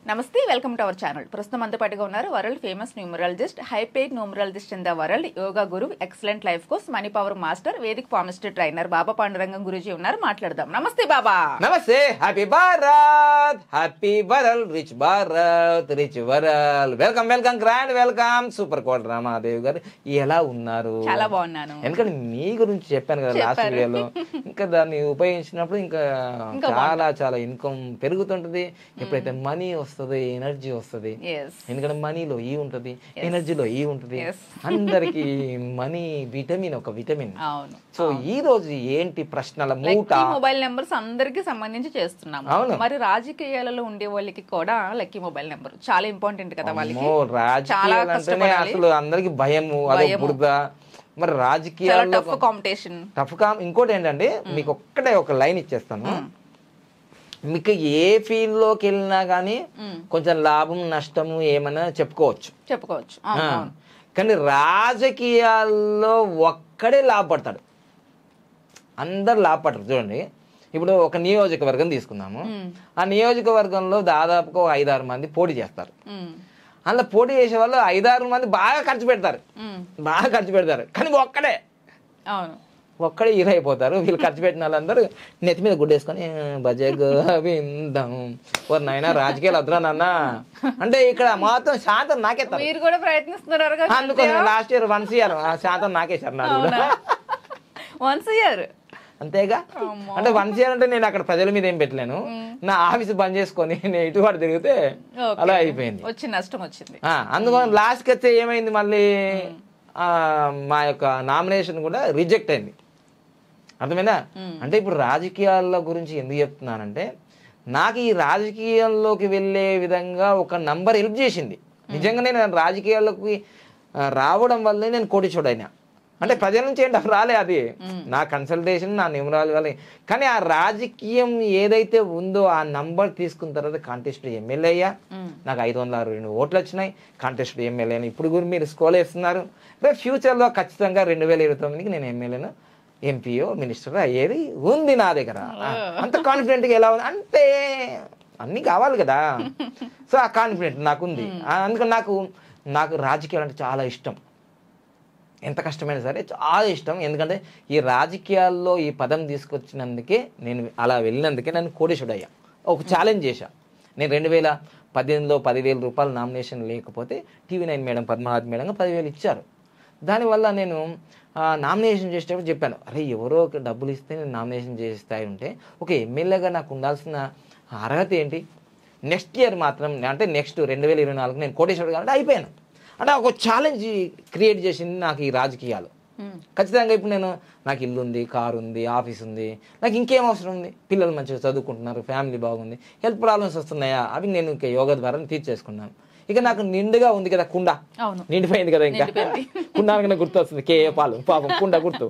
నమస్తే welcome to our channel ప్రస్తుతం అంతా పాటుగా ఉన్నారు world famous numerologist high paid numerologist in the world yoga guru excellent life course money power master Vedic ఫార్మిస్ట్ trainer Baba Pandurangam guruji ఉన్నారు మాట్లాడదాం నమస్తే బాబా నమస్తే happy Bharat happy world rich Bharat rich world welcome welcome grand welcome super Kota Ramadevi garu ఎలా ఉన్నారు చాలా బాగున్నాను ఎందుకంటే మీ గురించి చెప్పాను కదా లాస్ట్ చెప్పారు. వీడియోలో ఇంకా దాన్ని ఉపయోగించినప్పుడు ఇంకా ఇంకా చాలా చాలా ఇన్కమ్ పెరుగుతుంటది ఎప్పుడైతే మనీ వస్తుంది ఎనర్జీ వస్తుంది ఎస్ ఎందుకంటే మనీలో ఈ ఉంటది ఎనర్జీలో ఈ ఉంటది Yes. అందరికి మనీ విటమిన్ ఒక విటమిన్ అవును సో ఈ రోజు ఏంటి ప్రశ్నల మూట లక్కీ మొబైల్ నెంబర్స్ అందరికి సంబంధించి చేస్తున్నాము అవును. మరి రాజకీయాలలో ఉండే వాళ్ళకి కూడా లక్కీ మొబైల్ నెంబర్ చాలా ఇంపార్టెంట్ కదా వాళ్ళకి అమ్మో రాజకీయాలు అంటేనే కష్టపడాలి. అసలు అందరికి భయము అదో భయము. బురద మరి చాలా రాజకీయాల్లో టఫ్ కాంపిటీషన్ టఫ్ గా ఇంకోటి ఏంటంటే మీకు ఒక్కటే ఒక లైన్ ఇచ్చేస్తాను మీకు ఏ ఫీల్డ్ లోకి వెళ్ళినా కానీ కొంచెం లాభం నష్టము ఏమైనా చెప్పుకోవచ్చు చెప్పుకోవచ్చు ఆ. అవును, అవును. కానీ రాజకీయాల్లో ఒక్కడే లాభపడతాడు అందరు లాభపడరు చూడండి ఇప్పుడు ఒక నియోజకవర్గం తీసుకుందాము ఆ నియోజకవర్గంలో దాదాపుగా ఒక ఐదారు మంది పోటీ చేస్తారు ఉమ్, అందులో పోటీ చేసే వాళ్ళు ఐదారు మంది బాగా ఖర్చు పెడతారు ఉమ్, బాగా ఖర్చు పెడతారు కానీ ఒక్కడే అవును ఒక్కడే హీరో అయిపోతారు వీళ్ళు ఖర్చు పెట్టిన వాళ్ళందరూ నెత్తి మీద గుడ్డేసుకొని భజ గోవిందం ఓ నాయన రాజకీయాలు వద్దురా నాన్న అంటే ఇక్కడ మొత్తం శాంతం నాకేస్తారు మీరు కూడా ప్రయత్నిస్తున్నారు కదా అందుకోసం లాస్ట్ ఇయర్ వన్స్ ఇయర్ శాంతం నాకేశారు నాకు కూడా వన్స్ ఇయర్ అంతేగా అంటే వన్స్ ఇయర్ అంటే నేను అక్కడ ప్రజల మీద ఏం పెట్టలేను నా ఆఫీస్ బంద్ చేసుకొని నేను ఇటువాడు తిరిగితే అలా అయిపోయింది వచ్చి నష్టం వచ్చింది ఆ, అందుకని లాస్ట్కి వస్తే ఏమైంది మళ్ళీ ఆ, మా యొక్క నామినేషన్ కూడా రిజెక్ట్ అయింది అర్థమైందా అంటే ఇప్పుడు రాజకీయాల గురించి ఎందుకు చెప్తున్నానంటే నాకు ఈ రాజకీయాల్లోకి వెళ్ళే విధంగా ఒక నంబర్ హెల్ప్ చేసింది నిజంగానే నేను రాజకీయాల్లోకి ఆ, రావడం వల్లే నేను కోటిచోడైనా అంటే ప్రజల నుంచి ఏంటి అసలు రాలే అది నా కన్సల్టేషన్ నా నిమరాలు వల్ల కానీ ఆ రాజకీయం ఏదైతే ఉందో ఆ నంబర్ తీసుకున్న తర్వాత కాంటెస్ట్ ఎమ్మెల్యే అయ్యా నాకు ఐదు వందల అరవై రెండు ఓట్లు వచ్చినాయి కాంటెస్ట్ ఎమ్మెల్యే ఇప్పుడు కూడా మీరు స్కోల్ వేస్తున్నారు రేపు ఫ్యూచర్లో ఖచ్చితంగా రెండు వేల ఇరవై తొమ్మిదికి నేను ఎమ్మెల్యేను ఎంపీఓ మినిస్టర్ అయ్యేది ఉంది నా దగ్గర ఆ, అంత కాన్ఫిడెంట్గా ఎలా ఉంది అంటే అన్నీ కావాలి కదా సో ఆ కాన్ఫిడెంట్ నాకుంది ఆ, అందుకని నాకు నాకు రాజకీయాలు అంటే చాలా ఇష్టం ఎంత కష్టమైనా సరే చాలా ఇష్టం ఎందుకంటే ఈ రాజకీయాల్లో ఈ పదం తీసుకొచ్చినందుకే నేను అలా వెళ్ళినందుకే నేను కోటేశ్వరుడు అయ్యా ఒక ఛాలెంజ్ చేశా నేను రెండు వేల పద్దెనిమిదిలో పదివేల రూపాయలు నామినేషన్ లేకపోతే TV nine madam Padmavathi madam పదివేలు ఇచ్చారు దానివల్ల నేను ఆ, నామినేషన్ చేసేటప్పుడు చెప్పాను అరే ఎవరో ఒక డబ్బులు ఇస్తే నేను నామినేషన్ చేసే స్థాయి ఉంటే ఒక ఎమ్మెల్యేగా నాకు ఉండాల్సిన అర్హత ఏంటి నెక్స్ట్ ఇయర్ మాత్రం అంటే నెక్స్ట్ రెండు వేల ఇరవై నాలుగు నేను కోటేశ్వరుడు కాబట్టి అయిపోయాను అంటే ఒక ఛాలెంజ్ క్రియేట్ చేసింది నాకు ఈ రాజకీయాలు ఉమ్, ఖచ్చితంగా ఇప్పుడు నేను నాకు ఇల్లు ఉంది కారు ఉంది ఆఫీస్ ఉంది నాకు ఇంకేం అవసరం ఉంది పిల్లలు మంచిగా చదువుకుంటున్నారు ఫ్యామిలీ బాగుంది హెల్త్ ప్రాబ్లమ్స్ వస్తున్నాయా అవి నేను ఇంకా యోగా ద్వారా తీర్చేసుకున్నాను ఇక నాకు నిండుగా ఉంది కదా కుండ అవును నిండిపోయింది కదా ఇంకా కుండ అనగానే గుర్తు వస్తుంది కే పాలు పాపం కుండ గుర్తు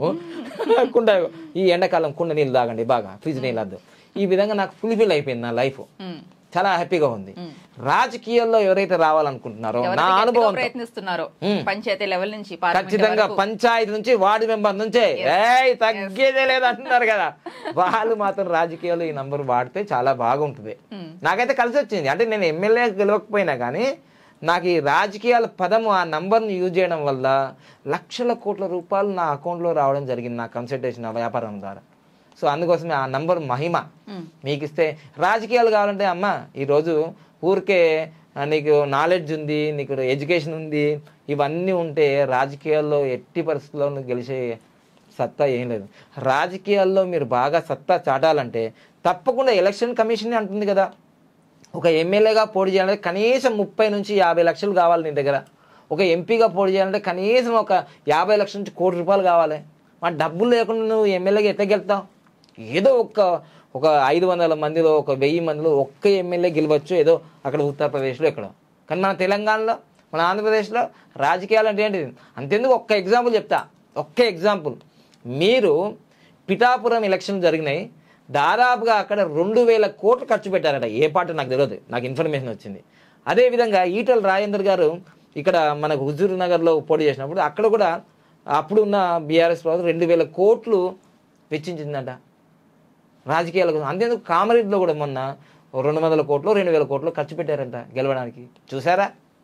కుండ ఈ ఎండాకాలం కుండ నీళ్ళు తాగండి బాగా ఫ్రిడ్జ్ నీళ్ళు వద్దు ఈ విధంగా నాకు ఫుల్ఫిల్ అయిపోయింది నా లైఫ్ ఉమ్. చాలా హ్యాపీగా ఉంది రాజకీయాల్లో ఎవరైతే రావాలనుకుంటున్నారో ఎవరైతే నా గట్టిగా అనుభవం ప్రయత్నిస్తున్నారో ఉమ్. పంచాయతీ లెవెల్ నుంచి పార్లమెంట్ ఖచ్చితంగా వరకు. పంచాయతీ నుంచి వార్డు మెంబర్ నుంచే ఏయ్ తగ్గేదే లేదు అంటున్నారు కదా వాళ్ళు మాత్రం రాజకీయాలు ఈ నంబర్ వాడితే చాలా బాగుంటుంది ఉమ్. నాకైతే కలిసి వచ్చింది అంటే నేను ఎమ్మెల్యే గెలవకపోయినా కానీ నాకు ఈ రాజకీయాల పదము ఆ నంబర్ని యూజ్ చేయడం వల్ల లక్షల కోట్ల రూపాయలు నా అకౌంట్లో రావడం జరిగింది నా కన్సల్టేషన్ ఆ వ్యాపారం ద్వారా సో అందుకోసమే ఆ నంబర్ మహిమ ఉమ్. మీకు ఇస్తే రాజకీయాలు కావాలంటే అమ్మ ఈరోజు ఊరికే ఆ, నీకు నాలెడ్జ్ ఉంది నీకు ఎడ్యుకేషన్ ఉంది ఇవన్నీ ఉంటే రాజకీయాల్లో ఎట్టి పరిస్థితుల్లో నువ్వు గెలిచే సత్తా ఏం లేదు రాజకీయాల్లో మీరు బాగా సత్తా చాటాలంటే తప్పకుండా ఎలక్షన్ కమిషన్ అంటుంది కదా ఒక ఎమ్మెల్యేగా పోటీ చేయాలంటే కనీసం ముప్పై నుంచి యాభై లక్షలు కావాలి నీ దగ్గర ఒక ఎంపీగా పోటీ చేయాలంటే కనీసం ఒక యాభై లక్షల నుంచి కోటి రూపాయలు కావాలి మా డబ్బులు లేకుండా నువ్వు ఎమ్మెల్యేగా ఎట్లా గెలుతావు ఏదో ఒక ఒక ఐదు వందల మందిలో ఒక వెయ్యి మందిలో ఒక్క ఎమ్మెల్యే గెలవచ్చు ఏదో అక్కడ ఉత్తరప్రదేశ్లో ఎక్కడో కానీ మన తెలంగాణలో మన ఆంధ్రప్రదేశ్లో రాజకీయాలు అంటే ఏంటిది అంతెందుకు ఒక్క ఎగ్జాంపుల్ చెప్తా ఒక్క ఎగ్జాంపుల్ మీరు పిఠాపురం ఎలక్షన్ జరిగినాయి దాదాపుగా అక్కడ రెండు వేల కోట్లు ఖర్చు పెట్టారట ఏ పార్టీ నాకు తెలియదు నాకు ఇన్ఫర్మేషన్ వచ్చింది అదేవిధంగా ఈటల రాజేందర్ గారు ఇక్కడ మనకు హుజూర్ నగర్లో పోటీ చేసినప్పుడు అక్కడ కూడా అప్పుడు ఉన్న బీఆర్ఎస్ ప్రభుత్వం రెండు వేల కోట్లు వెచ్చించిందంట రాజకీయాలకు అంతేందుకు కామారెడ్డిలో కూడా మొన్న ఓ రెండు వందల కోట్లు రెండు వేల కోట్లు ఖర్చు పెట్టారంట గెలవడానికి చూసారా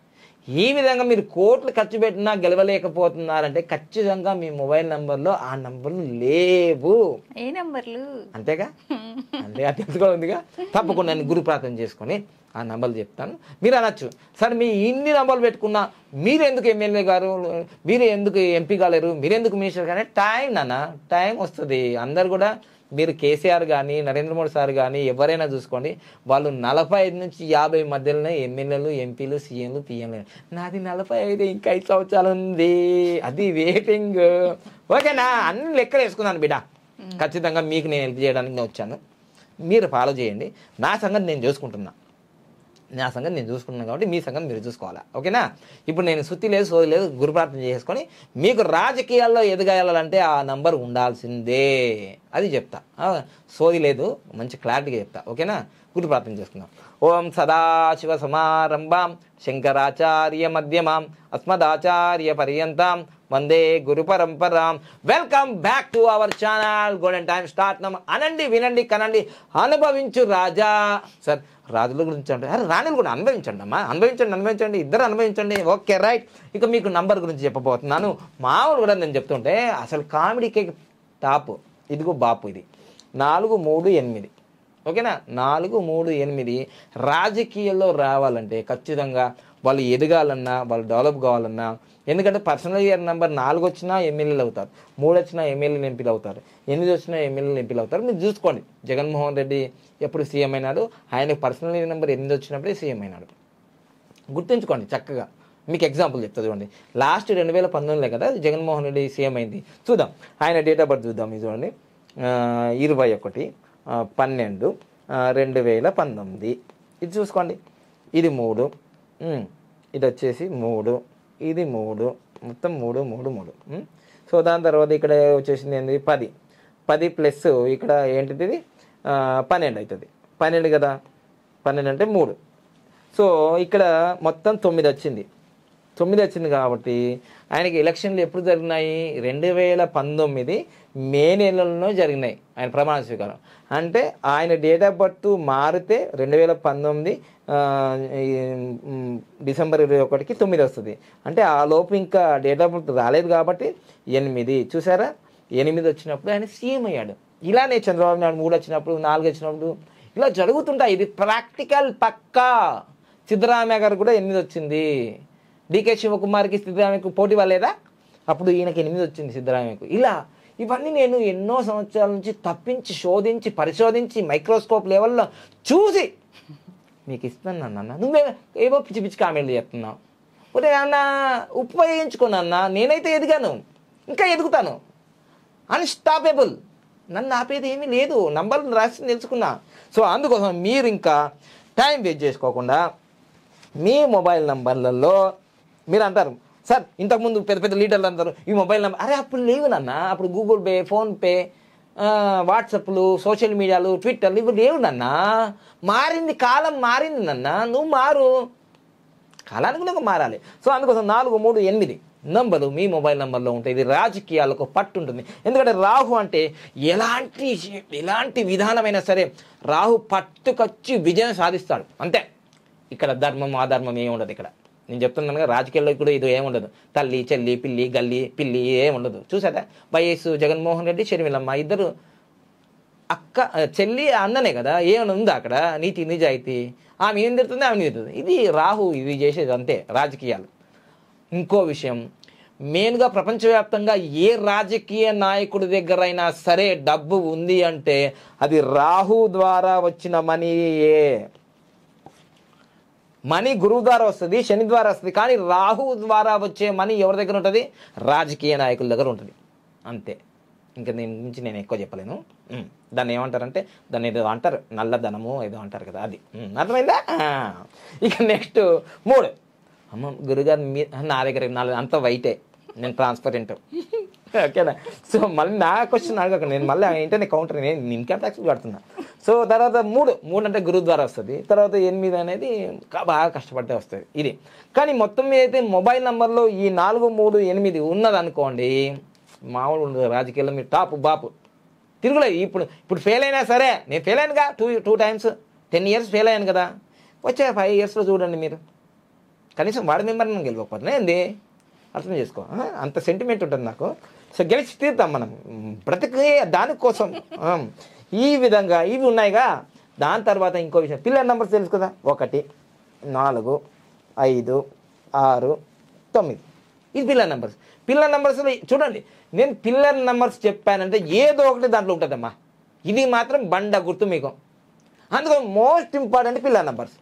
ఈ విధంగా మీరు కోట్లు ఖర్చు పెట్టినా గెలవలేకపోతున్నారంటే ఖచ్చితంగా మీ మొబైల్ నంబర్లో ఆ నంబర్లు లేవు ఏ నెంబర్లు అంతేగా అంతేగా తెలుసుకోవాలి ఉందిగా తప్పకుండా నేను గురు ప్రార్థన చేసుకొని ఆ నంబర్లు చెప్తాను మీరు అనొచ్చు సార్ మీ ఇన్ని నంబర్లు పెట్టుకున్నా మీరు ఎందుకు ఎమ్మెల్యే గారు మీరు ఎందుకు ఎంపీ కాలేరు మీరు ఎందుకు మినిస్టర్ కానీ టైం నాన్న టైం వస్తుంది అందరు కూడా మీరు కేసీఆర్ కానీ నరేంద్ర మోడీ సార్ కానీ ఎవరైనా చూసుకోండి వాళ్ళు నలభై ఐదు నుంచి యాభై మధ్యలోనే ఎమ్మెల్యేలు ఎంపీలు సీఎంలు పిఎంలు నాది నలభై ఐదు ఇంకా ఐదు సంవత్సరాలు ఉంది అది వెయిటింగ్ ఓకేనా అన్ని లెక్కలు వేసుకున్నాను బిడ్డ ఖచ్చితంగా మీకు నేను హెల్ప్ చేయడానికి నేను వచ్చాను మీరు ఫాలో చేయండి నా సంగతి నేను చూసుకుంటున్నా నా సంగతి నేను చూసుకున్నాను కాబట్టి మీ సంగతి మీరు చూసుకోవాలా ఓకేనా ఇప్పుడు నేను సుత్తి లేదు సోది లేదు గురు ప్రార్థన చేసుకొని మీకు రాజకీయాల్లో ఎదగాలంటే ఆ నంబర్ ఉండాల్సిందే అది చెప్తా ఆ, సోది లేదు మంచి క్లారిటీగా చెప్తా ఓకేనా గురు ప్రార్థన చేసుకుందాం ఓం సదాశివ సమారంభాం శంకరాచార్య మధ్యమాం అస్మదాచార్య పర్యంతం వందే గురు పరంపరాం welcome back to our channel golden time start నమ్ అనండి వినండి కనండి అనుభవించు రాజా సార్ రాజుల గురించి అంటే అరే రాణులు కూడా అనుభవించండి అమ్మా అనుభవించండి అనుభవించండి ఇద్దరు అనుభవించండి ఓకే రైట్ ఇక మీకు నంబర్ గురించి చెప్పబోతున్నాను మామూలు కూడా నేను చెప్తుంటే అసలు కామెడీకి టాప్ ఇదిగో బాపు ఇది నాలుగు మూడు ఎనిమిది ఓకేనా నాలుగు మూడు ఎనిమిది రాజకీయాల్లో రావాలంటే ఖచ్చితంగా వాళ్ళు ఎదగాలన్నా వాళ్ళు డెవలప్ కావాలన్నా ఎందుకంటే పర్సనల్ ఇయర్ నెంబర్ నాలుగు వచ్చినా ఎమ్మెల్యేలు అవుతారు మూడు వచ్చినా ఎమ్మెల్యేలు ఎంపీలు అవుతారు ఎనిమిది వచ్చినా ఎమ్మెల్యేలు ఎంపీలు అవుతారు మీరు చూసుకోండి జగన్మోహన్ రెడ్డి ఎప్పుడు సీఎం అయినాడు ఆయన పర్సనల్ ఇయర్ నెంబర్ ఎనిమిది వచ్చినప్పుడే సీఎం అయినాడు గుర్తుంచుకోండి చక్కగా మీకు ఎగ్జాంపుల్ చెప్తా చూడండి లాస్ట్ రెండు వేల పంతొమ్మిదిలో కదా జగన్మోహన్ రెడ్డి సీఎం అయింది చూద్దాం ఆయన డేట్ ఆఫ్ బర్త్ చూద్దాం ఇది చూడండి ఆ, ఇరవై ఒకటి ఆ, పన్నెండు ఆ, రెండు వేల పంతొమ్మిది ఇది చూసుకోండి ఇది మూడు ఉమ్, ఇది వచ్చేసి మూడు ఇది మూడు మొత్తం మూడు మూడు మూడు ఉమ్. సో దాని తర్వాత ఇక్కడ వచ్చేసింది ఏంది పది పది ప్లస్ ఇక్కడ ఏంటిది ఇది? ఆ, పన్నెండు అవుతుంది పన్నెండు కదా పన్నెండు అంటే మూడు సో ఇక్కడ మొత్తం తొమ్మిది వచ్చింది తొమ్మిది వచ్చింది కాబట్టి ఆయనకి ఎలక్షన్లు ఎప్పుడు జరిగినాయి రెండు వేల పంతొమ్మిది మే నెలలో జరిగినాయి ఆయన ప్రమాణ స్వీకారం అంటే ఆయన డేట్ ఆఫ్ బర్త్ మారితే రెండు వేల పంతొమ్మిది ఆ, ఈ, మ్, డిసెంబర్ ఇరవై ఒకటికి తొమ్మిది వస్తుంది అంటే ఆ లోపు ఇంకా డేట్ ఆఫ్ బర్త్ రాలేదు కాబట్టి ఎనిమిది చూసారా ఎనిమిది వచ్చినప్పుడు ఆయన సీఎం అయ్యాడు ఇలానే చంద్రబాబు నాయుడు మూడు వచ్చినప్పుడు నాలుగు వచ్చినప్పుడు ఇలా జరుగుతుంటాయి ఇది ప్రాక్టికల్ పక్కా సిద్ధరామయ్య గారు కూడా ఎనిమిది వచ్చింది డికే శివకుమార్కి సిద్ధరామయ్యకు పోటీ వాళ్ళేదా అప్పుడు ఈయనకి ఎనిమిది వచ్చింది సిద్ధరామయ్యకు ఇలా ఇవన్నీ నేను ఎన్నో సంవత్సరాల నుంచి తప్పించి శోధించి పరిశోధించి మైక్రోస్కోప్ లెవెల్లో చూసి మీకు ఇస్తున్నాను అన్న నువ్వే ఏవో పిచ్చి పిచ్చి కామెంట్లు చెప్తున్నావు ఒరే అన్న ఉపయోగించుకున్నా అన్న నేనైతే ఎదిగాను ఇంకా ఎదుగుతాను అన్స్టాపేబుల్ నన్ను ఆపేది ఏమీ లేదు నంబర్లు రాసి తెలుసుకున్నా సో అందుకోసం మీరు ఇంకా టైం వేస్ట్ చేసుకోకుండా మీ మొబైల్ నంబర్లలో మీరు అంటారు సార్ ఇంతకుముందు పెద్ద పెద్ద లీడర్లు అంటారు ఈ మొబైల్ నెంబర్ అరే అప్పుడు లేవు నాన్న అప్పుడు గూగుల్ పే ఫోన్పే వాట్సాప్లు సోషల్ మీడియాలు ట్విట్టర్లు ఇవి లేవు నాన్న మారింది కాలం మారింది నాన్న నువ్వు మారు కాలానికి కూడా మారాలి సో అందుకోసం నాలుగు మూడు ఎనిమిది నంబరు మీ మొబైల్ నంబర్లో ఉంటాయి ఇది రాజకీయాలకు పట్టు ఉంటుంది ఎందుకంటే రాహు అంటే ఎలాంటి ఎలాంటి విధానమైనా సరే రాహు పట్టుకొచ్చి విజయం సాధిస్తాడు అంతే ఇక్కడ ధర్మం అధర్మం ఏమి ఉండదు ఇక్కడ నేను చెప్తున్నాను కదా రాజకీయాల్లో కూడా ఇది ఏముండదు తల్లి చెల్లి పిల్లి గల్లి పిల్లి ఏమి ఉండదు చూసారా వైఎస్ జగన్మోహన్ రెడ్డి షర్మిలమ్మ ఇద్దరు అక్క ఆ, చెల్లి అన్ననే కదా ఏమైనా ఉందా అక్కడ నీతి నిజాయితీ ఆమె ఏం తిడుతుంది ఆమె తిడుతుంది ఇది రాహు ఇది చేసేది అంతే రాజకీయాలు ఇంకో విషయం మెయిన్గా ప్రపంచవ్యాప్తంగా ఏ రాజకీయ నాయకుడి దగ్గర అయినా సరే డబ్బు ఉంది అంటే అది రాహు ద్వారా వచ్చిన మనీయే మనీ గురువు ద్వారా వస్తుంది శని ద్వారా వస్తుంది కానీ రాహు ద్వారా వచ్చే మనీ ఎవరి దగ్గర ఉంటుంది రాజకీయ నాయకుల దగ్గర ఉంటుంది అంతే ఇంకా దీని గురించి నేను ఎక్కువ చెప్పలేను ఉమ్. దాన్ని ఏమంటారంటే దాన్ని ఏదో అంటారు నల్లధనము ఏదో అంటారు కదా అది ఉమ్. అర్థమైందా ఆ. ఇక నెక్స్ట్ మూడు అమ్మ గురుగారు మీ నా దగ్గర నాలుగు అంత వైటే నేను ట్రాన్స్పరెంట్ ఓకేనా సో మళ్ళీ నా క్వశ్చన్ అడగక నేను మళ్ళీ ఏంటనే కౌంటర్ నేను ఇన్కమ్ ట్యాక్స్ కడుతున్నా సో తర్వాత మూడు మూడు అంటే గురువు ద్వారా వస్తుంది తర్వాత ఎనిమిది అనేది కా- బాగా కష్టపడితే వస్తుంది ఇది కానీ మొత్తం మీద అయితే మొబైల్ నెంబర్లో ఈ నాలుగు మూడు ఎనిమిది ఉన్నదనుకోండి మామూలు ఉండదు రాజకీయాల్లో మీరు టాప్ బాపు తిరుగులేదు ఇప్పుడు ఇప్పుడు ఫెయిల్ అయినా సరే నేను ఫెయిల్ అయినగా two two times ten years fail అయ్యాను కదా వచ్చే ఫైవ్ ఇయర్స్లో చూడండి మీరు కనీసం వాడి మెంబర్ నేను గెలవకపోతున్నా ఏంది అర్థం చేసుకో ఆ, అంత సెంటిమెంట్ ఉంటుంది నాకు సో గెలిచి తీరుతాం మనం బ్రతికే దానికోసం ఆ, ఈ విధంగా ఇవి ఉన్నాయిగా దాని తర్వాత ఇంకో విషయం పిల్లల నెంబర్స్ తెలుసు కదా ఒకటి నాలుగు ఐదు ఆరు తొమ్మిది ఇది పిల్లల నెంబర్స్ పిల్లల నెంబర్స్ చూడండి నేను పిల్లల నెంబర్స్ చెప్పానంటే ఏదో ఒకటి దాంట్లో ఉంటుందమ్మా ఇది మాత్రం బండ గుర్తు మీకు అందుకని మోస్ట్ ఇంపార్టెంట్ పిల్లల నెంబర్స్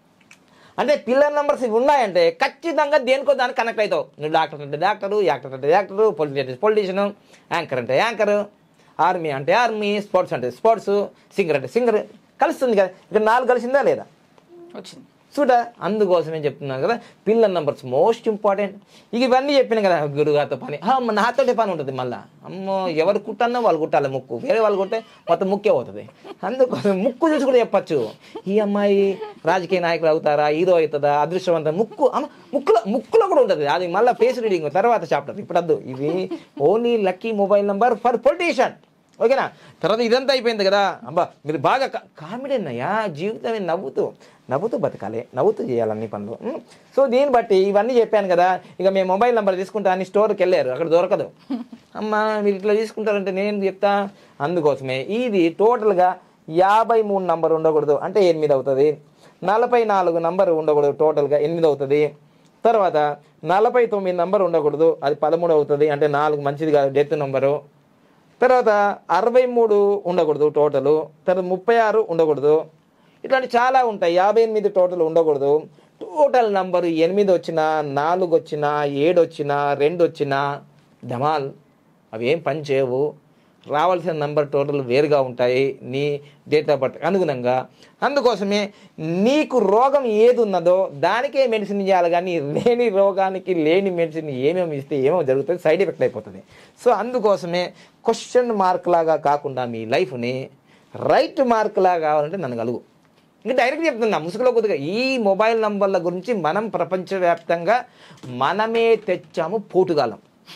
అంటే పిల్లర్ నెంబర్స్ ఇవి ఉన్నాయంటే ఖచ్చితంగా దేనికో దానికి కనెక్ట్ అవుతావు నువ్వు డాక్టర్ అంటే డాక్టరు యాక్టర్ అంటే యాక్టరు పొలిటీషియన్ అంటే పొలిటీషియను యాంకర్ అంటే యాంకర్ ఆర్మీ అంటే ఆర్మీ స్పోర్ట్స్ అంటే స్పోర్ట్స్ సింగర్ అంటే సింగర్ కలుస్తుంది కదా ఇక్కడ నాలుగు కలిసిందా లేదా వచ్చింది చూడ అందుకోసమే చెప్తున్నాను కదా పిల్లల నంబర్స్ మోస్ట్ ఇంపార్టెంట్ ఇక ఇవన్నీ చెప్పిన కదా గురుగారితో పని ఆ, అమ్మ నాతోటే పని ఉంటుంది మళ్ళీ అమ్మో ఎవరు కుట్టన్నా వాళ్ళు కుట్టాలి ముక్కు వేరే వాళ్ళు కుట్టే మొత్తం ముక్కే అవుతుంది అందుకోసం ముక్కు చూసి కూడా చెప్పచ్చు ఈ అమ్మాయి రాజకీయ నాయకులు అవుతారా హీరో అవుతుందా అదృష్టవంతం ముక్కు అమ్మ ముక్కులో ముక్కులో కూడా ఉంటుంది అది మళ్ళీ ఫేస్ రీడింగ్ తర్వాత చాప్టర్ ఇప్పుడు వద్దు ఇవి only lucky mobile number for politician ఓకేనా తర్వాత ఇదంతా అయిపోయింది కదా అబ్బా మీరు బాగా కా- కామెడీ అన్నయ్యా జీవితం నవ్వుతూ నవ్వుతూ బతకాలి నవ్వుతూ చేయాలి అన్ని పనులు ఉం? సో దీన్ని బట్టి ఇవన్నీ చెప్పాను కదా ఇక మేము మొబైల్ నెంబర్ తీసుకుంటా అని స్టోర్కి వెళ్ళారు అక్కడ దొరకదు అమ్మా మీరు ఇట్లా తీసుకుంటారంటే నేను చెప్తా అందుకోసమే ఇది టోటల్గా యాభై మూడు నంబర్ ఉండకూడదు అంటే ఎనిమిది అవుతుంది నలభై నాలుగు నంబర్ ఉండకూడదు టోటల్గా ఎనిమిది అవుతుంది తర్వాత నలభై తొమ్మిది నంబర్ ఉండకూడదు అది పదమూడు అవుతుంది అంటే నాలుగు మంచిది కాదు డెత్ నంబరు తర్వాత అరవై మూడు ఉండకూడదు టోటల్ తర్వాత ముప్పై ఆరు ఉండకూడదు ఇట్లాంటి చాలా ఉంటాయి యాభై ఎనిమిది టోటల్ ఉండకూడదు టోటల్ నంబరు ఎనిమిది వచ్చినా నాలుగు వచ్చినా ఏడు వచ్చినా రెండు వచ్చినా ధమాల్ అవి ఏం పని చేయవు రావాల్సిన నంబర్ టోటల్ వేరుగా ఉంటాయి నీ డేట్ ఆఫ్ బర్త్ అనుగుణంగా అందుకోసమే నీకు రోగం ఏది ఉన్నదో దానికే మెడిసిన్ ఇవ్వాలి కానీ లేని రోగానికి లేని మెడిసిన్ ఏమేమి ఇస్తే ఏమేమి జరుగుతుంది సైడ్ ఎఫెక్ట్ అయిపోతుంది సో అందుకోసమే క్వశ్చన్ మార్క్ లాగా కాకుండా మీ లైఫ్ని రైట్ మార్క్ లాగా కావాలంటే నన్ను కలుగు ఇంకా డైరెక్ట్ చెప్తున్నా ముసుగులో కొద్దిగా ఈ మొబైల్ నంబర్ల గురించి మనం ప్రపంచవ్యాప్తంగా మనమే తెచ్చాము పోటుగాలం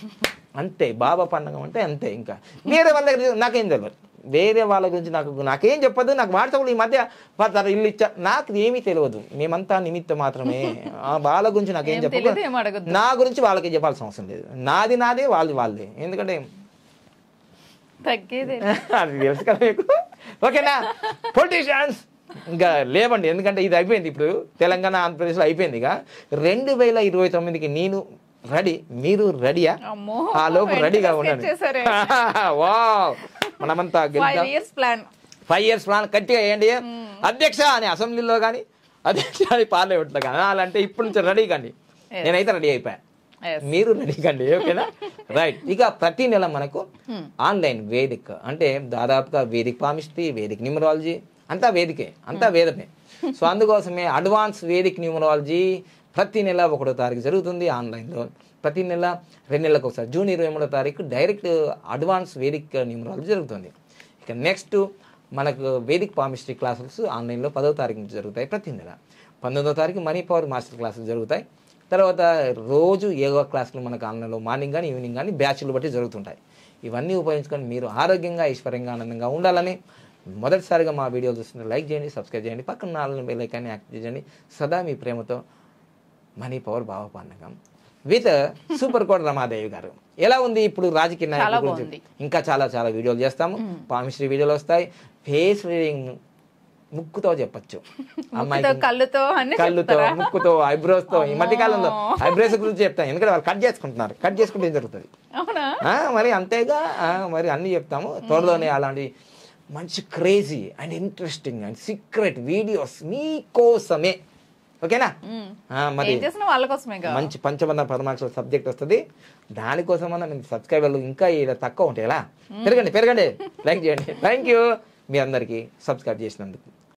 అంతే బాబా పండగం అంటే అంతే ఇంకా వేరే వాళ్ళ దగ్గర నాకేం తెలియదు వేరే వాళ్ళ గురించి నాకు నాకేం చెప్పదు నాకు వాట్సాప్లో ఈ మధ్య పలానా ఇల్లు ఇచ్చా నాకు ఏమీ తెలియదు మేమంతా నిమిత్తం మాత్రమే ఆ వాళ్ళ గురించి నాకేం ఏం చెప్పదు తెలియదు, ఏం అడగొద్దు. నా గురించి వాళ్ళకి చెప్పాల్సిన అవసరం లేదు నాది నాదే వాళ్ళది వాళ్ళది ఎందుకంటే తగ్గేదే అది తెలుసు కదా మీకు ఓకేనా పొలిటీషియన్స్ ఇంకా లేవండి ఎందుకంటే ఇది అయిపోయింది ఇప్పుడు తెలంగాణ ఆంధ్రప్రదేశ్లో అయిపోయింది ఇక రెండు వేల ఇరవై తొమ్మిదికి నేను రెడీ మీరు రెడీయా అమ్మో, ఆ లోపు వెంటనే రెడీగా sketch ఉండండి చేశారే. వావ్ మనమంతా ఫైవ్ గెలుద్దాం years plan five years plan గట్టిగా వేయండి అధ్యక్ష అని అసెంబ్లీలో కానీ అధ్యక్ష అని పార్లమెంట్లో కానీ అలాంటే ఇప్పటి నుంచి రెడీ కండి Yes. నేనైతే రెడీ అయిపోయా Yes. మీరు రెడీ కండి ఓకేనా రైట్ ఇక ప్రతి నెల మనకు ఆన్లైన్ వేదిక్ అంటే దాదాపుగా వేదిక్ పామిస్ట్రీ వేదిక్ న్యూమరాలజీ అంతా వేదికే అంతా వేదమే సో అందుకోసమే అడ్వాన్స్ వేదిక్ న్యూమరాలజీ ప్రతి నెల ఒకటో తారీఖు జరుగుతుంది ఆన్లైన్లో ప్రతి నెల రెండు నెలలకు ఒకసారి జూన్ ఇరవై మూడో తారీఖు డైరెక్ట్ అడ్వాన్స్ వేదిక్ న్యూమరాలజీ జరుగుతుంది ఇక నెక్స్ట్ మనకు వేదిక్ పామిస్ట్రీ క్లాసెస్ ఆన్లైన్లో పదో తారీఖు నుంచి జరుగుతాయి ప్రతి నెల పంతొమ్మిదో తారీఖు మనీ పవర్ మాస్టర్ క్లాసులు జరుగుతాయి తర్వాత రోజు యోగా క్లాసులు మనకు ఆన్లైన్లో మార్నింగ్ కానీ ఈవినింగ్ కానీ బ్యాచ్లు బట్టి జరుగుతుంటాయి ఇవన్నీ ఉపయోగించుకొని మీరు ఆరోగ్యంగా ఐశ్వర్యంగా ఆనందంగా ఉండాలని మొదటిసారిగా మా వీడియోలు చూస్తుంటే లైక్ చేయండి సబ్స్క్రైబ్ చేయండి పక్కన నాలుగు బెల్ ఐకాన్ని యాక్టివ్ చేయండి సదా మీ ప్రేమతో money power Baba Pandurangam with super కోడ్ రమాదేవి గారు ఎలా ఉంది ఇప్పుడు రాజకీయ చాలా నాయకుల బాగుంది. గురించి ఇంకా చాలా చాలా వీడియోలు చేస్తాము పామిస్ట్రీ వీడియోలు వస్తాయి ఫేస్ రీడింగ్ ముక్కుతో చెప్పచ్చు ముక్కుతో కళ్ళుతో అన్ని కళ్ళుతో చెప్తారా? ముక్కుతో ఐబ్రోస్ తో ఈ మధ్య కాలంలో అమ్మో. ఐబ్రోస్ గురించి చెప్తాను ఎందుకంటే వాళ్ళు కట్ చేసుకుంటున్నారు కట్ చేసుకుంటే ఏం జరుగుతుంది అవునా ఆ, మరి అంతేగా ఆ, మరి అన్ని చెప్తాము త్వరలోనే అలాంటి మంచి crazy and interesting and secret videos మీకోసమే ఓకేనా ఆ, మరి ఏం చేసిన వాళ్ళ కోసమే కదా మంచి పంచబంధ పరమాక్ష సబ్జెక్ట్ వస్తుంది దానికోసమన్నా మీకు సబ్స్క్రైబర్లు ఇంకా ఇలా తక్కువ ఉంటాయి ఎలా పెరగండి పెరగండి లైక్ చేయండి థ్యాంక్ యూ మీ అందరికీ సబ్స్క్రైబ్ చేసినందుకు